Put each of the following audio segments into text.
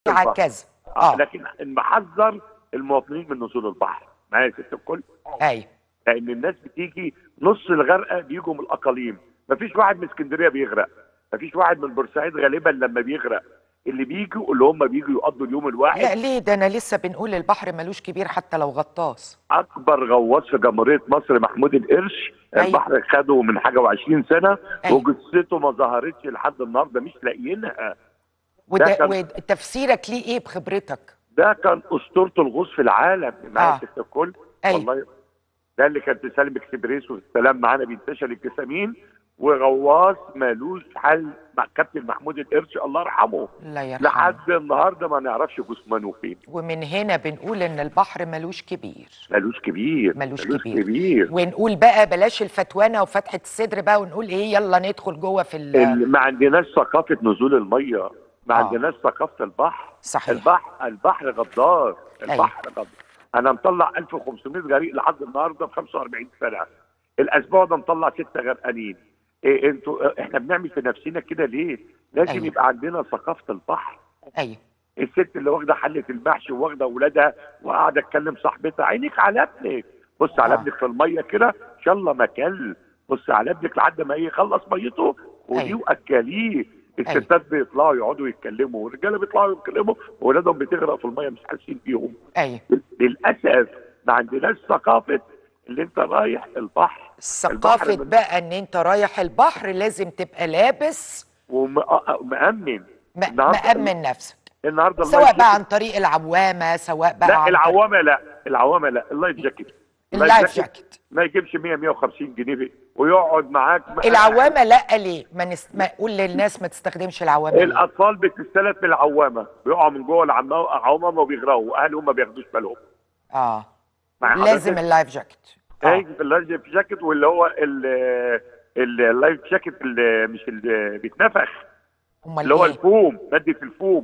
هكذا اه اه لكن محذر المواطنين من نزول البحر معايا يا ست الكل ايوه لان الناس بتيجي نص الغرقه بيجوا من الاقاليم مفيش واحد من اسكندريه بيغرق مفيش واحد من بورسعيد غالبا لما بيغرق اللي بيجوا اللي هم بيجوا يقضوا اليوم الواحد لا ليه ده انا لسه بنقول البحر ملوش كبير حتى لو غطاس اكبر غواص في جمهوريه مصر محمود القرش أيوة. البحر خده من حاجه و20 سنه أيوة. وجثته ما ظهرتش لحد النهارده مش لاقيينها وده كان- وتفسيرك ليه ايه بخبرتك ده كان اسطوره الغوص في العالم معايا آه. ست الكل أيوة. والله ده اللي كان تسلم اكسبريس والسلام معانا بينتشر الجسامين وغواص مالوش حل مع كابتن محمود القرش الله يرحمه لا يرحمه لحد النهارده ما نعرفش جثمانه فين ومن هنا بنقول ان البحر ملوش كبير مالوش كبير ملوش كبير. كبير. ونقول بقى بلاش الفتوانه وفتحه الصدر بقى ونقول ايه يلا ندخل جوه في ال- ال- ما عندناش ثقافه نزول الميه ما آه. عندناش ثقافه البحر صحيح البحر البحر غدار البحر غدار انا مطلع 1500 غريق لحد النهارده ب 45 سنه الاسبوع ده مطلع سته غرقانين إيه انتوا احنا بنعمل في نفسنا كده ليه؟ لازم أيوة. يبقى عندنا ثقافه البحر ايوه الست اللي واخده حله المحشي وواخده اولادها وقاعده تكلم صاحبتها عينيك على ابنك بص على آه. ابنك في الميه كده ان شاء الله ما كل بص على ابنك لحد ما يخلص ميته ودي أيوة. واكليه الستات بيطلعوا يقعدوا يتكلموا والرجاله بيطلعوا يتكلموا واولادهم بتغرق في الميه مش حاسين بيهم ايوه للاسف ما عندناش ثقافه اللي انت رايح البحر ثقافه البحر من- بقى ان انت رايح البحر لازم تبقى لابس ومأمن م- النهاردة- مأمن نفسك النهارده سواء اللايف بقى عن طريق العوامه سواء بقى لا عن العوامه لا العوامه لا اللايف جاكيت اللايف جاكيت ما يجيبش 100 150 جنيه في- ويقعد معاك طريق- العوامه لا ليه ما, نس... ما قول للناس ما تستخدمش العوامه ليه؟ الاطفال بتستلف من العوامه بيقعوا من جوه العمامه العوامه وبيغرقوا واهلهم ما بياخدوش بالهم اه مع لازم حضرتك؟ اللايف جاكيت آه. هيجي في اللايف جاكيت واللي هو ال- ال- اللايف جاكيت اللي مش اللي بيتنفخ امال اللي هو ايه الفوم ماده الفوم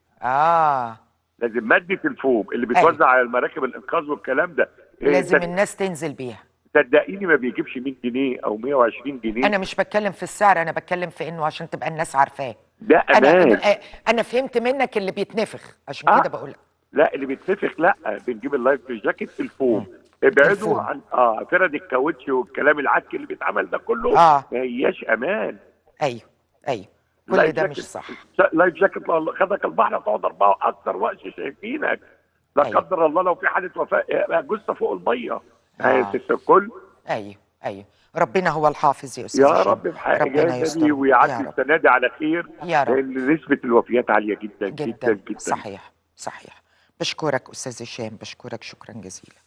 اه لازم ماده الفوم اللي بتوزع على المراكب الانقاذ والكلام ده إيه، لازم صد- الناس تنزل بيها صدقيني ما بيجيبش 100 جنيه او 120 جنيه انا مش بتكلم في السعر انا بتكلم في انه عشان تبقى الناس عارفاه ده انا امان انا, أنا فهمت منك اللي بيتنفخ عشان آه. كده بقول لك لا اللي بيتنفخ لا بنجيب اللايف جاكيت الفوم ابعدوا الفوم. عن اه فرد الكاوتش والكلام العك اللي بيتعمل ده كله آه. ما هياش امان ايوه ايوه كل لايف ده جاكيت- مش صح لايف جاكيت لو خدك البحر هتقعد اربعه اكتر وقت شايفينك لا أيوة. قدر الله لو في حاله وفاه يبقى جثه فوق الميه آه. آه. ست الكل ايوه ايوه ربنا هو الحافظ يا استاذ يا هشام. رب بحق ربنا جاي يستر يا ويعدي رب السنه دي على خير يا رب لان نسبه الوفيات عاليه جدا جدا جدا جدا, صحيح صحيح بشكرك استاذ هشام بشكرك شكرا جزيلا